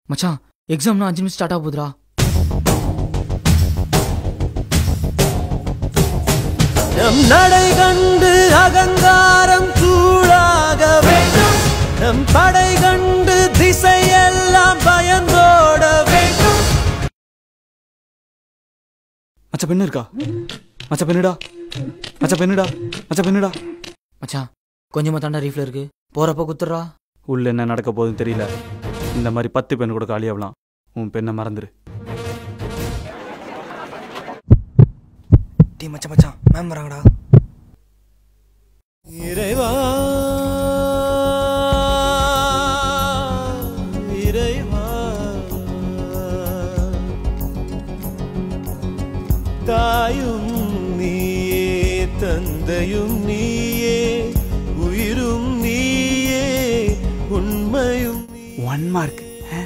மச்சான் எக்ஸாம்னா அஞ்சு நிமிஷம் ஸ்டார்ட் ஆக போகுதுடா நம் நடை கண்டு அகங்காரம் சூடாக வேண்டும் நம் படை கண்டு திசையெல்லாம் பயந்தோட வேண்டும் மச்ச பெண்ணு இருக்கா மச்ச பெண்ணுடா மச்ச பெண்ணுடா மச்ச பெண்ணுடா மச்சான் கொஞ்சமா தாண்டா ரீஃப்ல இருக்கு போறப்ப குத்துறா உள்ள என்ன நடக்க போகுதுன்னு தெரியல இந்த மாதிரி பத்து பெண் கூட காலியாகலாம் உன் பெண்ணை மறந்துரு டேய் மச்சான் மச்சான் மேம் வராங்கடா இறைவா இறைவா தாயும் நீயே தந்தையும் நீயே உயிரும் நீயே உண்மையும் ஒன் மார்க்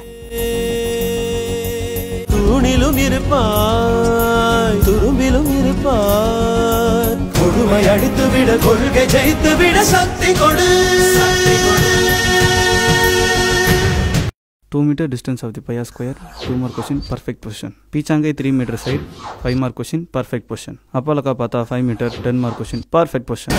தூணிலும் இருப்பாய் துரும்பிலும் இருப்பாய் கொடுமை அடித்து விட கொள்கை ஜெயித்து விட சக்தி கொடு two meter distance of the பையா square two mark question perfect position பீச்சாங்கை three meter side five mark question perfect position அப்பாலக்கா பார்த்தா five meter ten mark question perfect position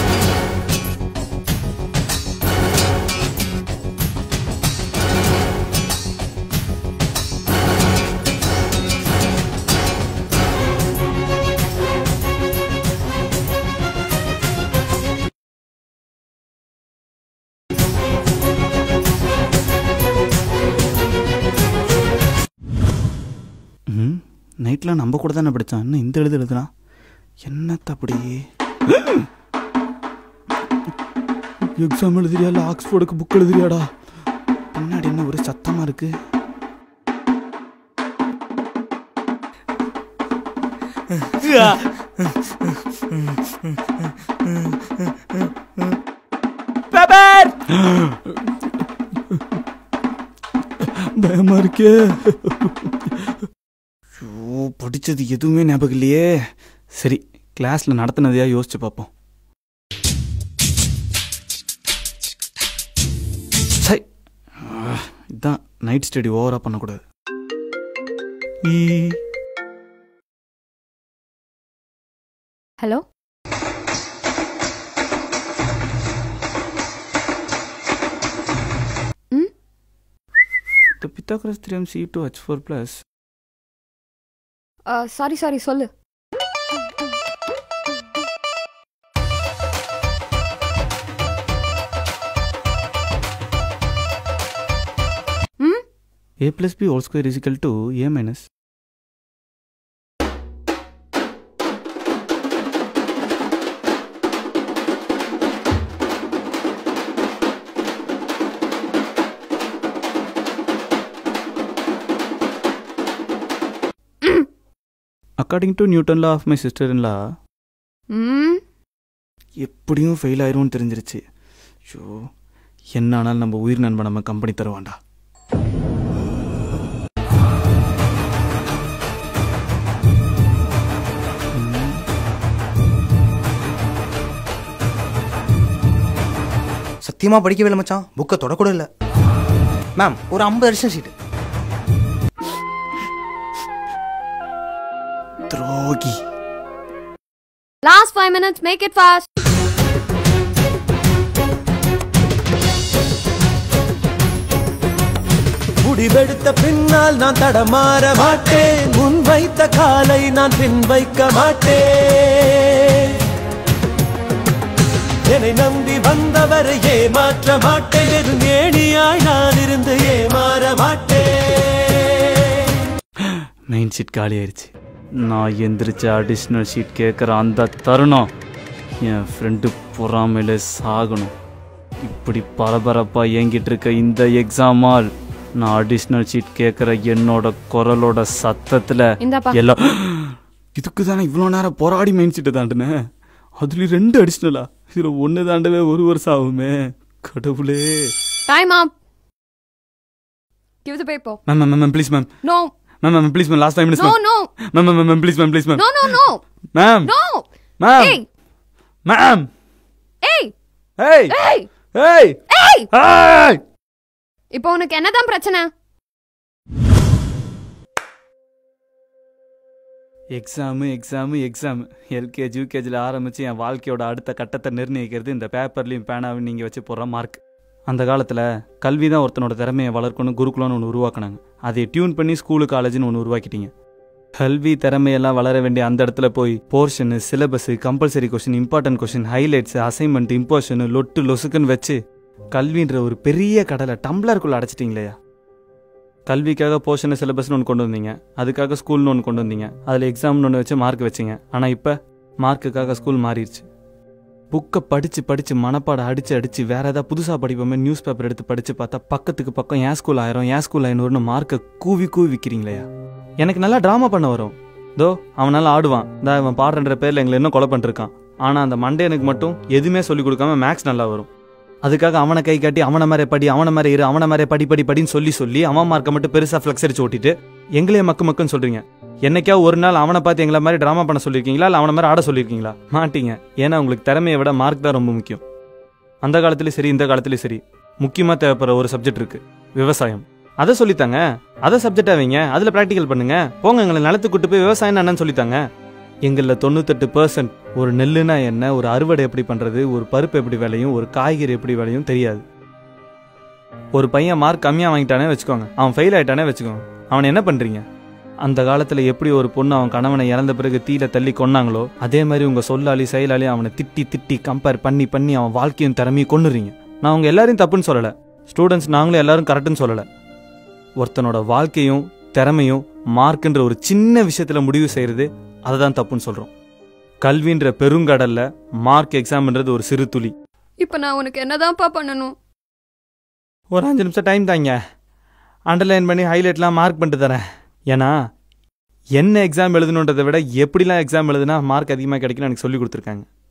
ம் நைட்டில் நம்ம கூட தானே படித்தான் இன்னும் இந்த எழுது எழுதுனா என்னத்த அப்படி எக்ஸாம் எழுதுறியா இல்லை ஆக்ஸ்போர்டுக்கு புக் எழுதுறியாடா பின்னாடி என்ன ஒரு சத்தமாக இருக்கு பயமா இருக்கே ஐயோ படிச்சது எதுவுமே ஞாபகம் இல்லையே சரி கிளாஸ்ல நடத்தினதையா யோசிச்சு பார்ப்போம் சை ஆ, இதான் நைட் ஸ்டடி ஓவரா பண்ணக்கூடாது ஈ hello The Pythagoras theorem C2 H4 plus sorry sorry சொல்லு ம் A plus B whole square is equal to A minus According to Newton law of my sister-in-law, ம் எப்படியும் ஃபெயில் ஆயிரும்னு தெரிஞ்சிருச்சு ஷோ என்ன ஆனாலும் நம்ம உயிர் நண்பன் நம்ம கம்பெனி தருவான்டா சத்தியமா படிக்கவே இல்லை மச்சான் புக்கை தொடக்கூட இல்லை மேம் ஒரு ஐம்பது வருஷம் சீட்டு துரோகி last five minutes make it fast முடிவெடுத்த பின்னால் நான் தடமாற மாட்டேன் முன் வைத்த காலை நான் பின் வைக்க மாட்டேன் என்னை நம்பி வந்தவரை ஏமாற்ற மாட்டேன் வெறும் ஏணியாய் நான் இருந்து ஏமாற மாட்டேன் மெயின் ஷீட் காலி ஆயிடுச்சு நான் எந்திரிச்சு அடிஷ்னல் ஷீட் கேட்குற அந்த தருணம் என் ஃப்ரெண்டு பொறாமையில சாகணும் இப்படி பரபரப்பாக இயங்கிட்டு இருக்க இந்த எக்ஸாமால் நான் அடிஷ்னல் ஷீட் கேட்குற என்னோட குரலோட சத்தத்தில் இந்தாப்பா எல்லாம் இதுக்கு தானே இவ்வளோ நேரம் போராடி மெயின் ஷீட்டை தாண்டினேன் அதுலேயும் ரெண்டு அடிஷ்னலா இதில் ஒன்று தாண்டவே ஒரு வருஷம் ஆகுமே கடவுளே time up give the paper ma'am ma'am ma'am please ma'am no ma'am ma'am please ma'am last five minutes no ma'am no ma'am ma'am ma'am please ma'am please ma'am no no no ma'am no ma'am ஏய் ma'am ஏய் ஏய் ஏய் ஏய் ஏய் ஏய் இப்போ உனக்கு என்னதான் பிரச்சனை எக்ஸாமு எக்ஸாமு எக்ஸாமு எல்கேஜி யூகேஜியில் ஆரம்பித்து என் வாழ்க்கையோட அடுத்த கட்டத்தை நிர்ணயிக்கிறது இந்த பேப்பர்லையும் பேனாவையும் நீங்கள் வச்சு போடுற மார்க் அந்த காலத்தில் கல்வி தான் ஒருத்தனோட திறமையை வளர்க்கணும் குருகுலம்னு ஒன்று உருவாக்குனாங்க அதை டியூன் பண்ணி ஸ்கூலு காலேஜ்னு ஒன்று உருவாக்கிட்டீங்க கல்வி திறமையெல்லாம் வளர வேண்டிய அந்த இடத்துல போய் portion syllabus compulsory question important question highlights assignment imposition லொட்டு லொசுக்குன்னு வச்சு கல்வின்ற ஒரு பெரிய கடலை டம்ளருக்குள்ளே அடைச்சிட்டிங்களேயா கல்விக்காக போர்ஷன் சிலபஸ்னு ஒன்று கொண்டு வந்தீங்க அதுக்காக ஸ்கூல்னு ஒன்று கொண்டு வந்தீங்க அதில் எக்ஸாம்னு ஒன்று வச்சு மார்க் வச்சிங்க ஆனால் இப்போ மார்க்குக்காக ஸ்கூல் மாறிடுச்சு புக்கை படித்து படித்து மனப்பாடம் அடித்து அடித்து வேற ஏதாவது புதுசாக படிப்போமே நியூஸ் பேப்பர் எடுத்து படித்து பார்த்தா பக்கத்துக்கு பக்கம் ஏன் ஸ்கூல் ஆயிரம் ஏன் ஸ்கூல் ஐநூறுனு மார்க்கை கூவி கூவி விற்கிறீங்களேயா எனக்கு நல்லா ட்ராமா பண்ண வரும் தோ அவன் நல்லா ஆடுவான் இந்த இவன் பாடுறன்ற பேரில் எங்களை இன்னும் கொலை பண்ணிருக்கான் ஆனால் அந்த மண்டேனுக்கு மட்டும் எதுவுமே சொல்லிக் கொடுக்காம மேக்ஸ் நல்லா வரும் அதுக்காக அவனை கை காட்டி அவனை மாதிரி படி அவனை மாதிரி இரு அவனை மாதிரி படி படி படின்னு சொல்லி சொல்லி அவன் மார்க்கை மட்டும் பெருசாக ஃப்ளெக்ஸ் அடிச்சு ஓட்டிட்டு எங்களே மக்கு மக்குன்னு சொல்றீங்க என்னைக்கா ஒரு நாள் அவனை பார்த்து எங்களை மாதிரி ட்ராமா பண்ண சொல்லியிருக்கீங்களா இல்லை அவனை மாதிரி ஆட சொல்லியிருக்கீங்களா மாட்டீங்க ஏன்னா உங்களுக்கு திறமையை விட மார்க் தான் ரொம்ப முக்கியம் அந்த காலத்துலேயும் சரி இந்த காலத்துலேயும் சரி முக்கியமாக தேவைப்படுற ஒரு சப்ஜெக்ட் இருக்கு விவசாயம் அதை சொல்லித்தாங்க அதை சப்ஜெக்டாக வைங்க அதில் ப்ராக்டிக்கல் பண்ணுங்க போங்க எங்களை நிலத்துக்கு கூட்டு போய் விவசாயம் என்னன்னு சொல்லித்தாங்க எங்களில் தொண்ணூத்தெட்டு பர்சன்ட் ஒரு நெல்லுனா என்ன ஒரு அறுவடை எப்படி பண்ணுறது ஒரு பருப்பு எப்படி விளையும் ஒரு காய்கறி எப்படி விளையும் தெரியாது ஒரு பையன் மார்க் கம்மியாக வாங்கிட்டானே வச்சுக்கோங்க அவன் ஃபெயில் ஆயிட்டானே வச்சுக்கோங்க அவன் என்ன பண்ணுறீங்க அந்த காலத்தில் எப்படி ஒரு பொண்ணு அவன் கணவனை இறந்த பிறகு தீயில தள்ளி கொன்னாங்களோ அதே மாதிரி உங்கள் சொல்லாளி செயலாளி அவனை திட்டி திட்டி கம்பேர் பண்ணி பண்ணி அவன் வாழ்க்கையும் திறமையும் கொன்னுறீங்க நான் உங்க எல்லாரையும் தப்புன்னு சொல்லலை ஸ்டூடெண்ட்ஸ் நாங்களும் எல்லாரும் கரெக்டுன்னு சொல்லலை ஒருத்தனோட வாழ்க்கையும் திறமையும் மார்க்குன்ற ஒரு சின்ன விஷயத்தில் முடிவு செய்கிறது அதை தான் தப்புன்னு சொல்கிறோம் கல்வின்ற பெருங்கடல்ல மார்க் எக்ஸாம்ன்றது ஒரு சிறு துளி இப்போ நான் உனக்கு என்னதான்ப்பா பண்ணணும் ஒரு அஞ்சு நிமிஷம் டைம் தாங்க அண்டர்லைன் பண்ணி ஹைலைட்லாம் மார்க் பண்ணிட்டு தரேன் ஏன்னா என்ன எக்ஸாம் எழுதணுன்றதை விட எப்படிலாம் எக்ஸாம் எழுதுனா மார்க் அதிகமாக கிடைக்குன்னு எனக்கு சொல்லி கொடுத்துருக்காங்க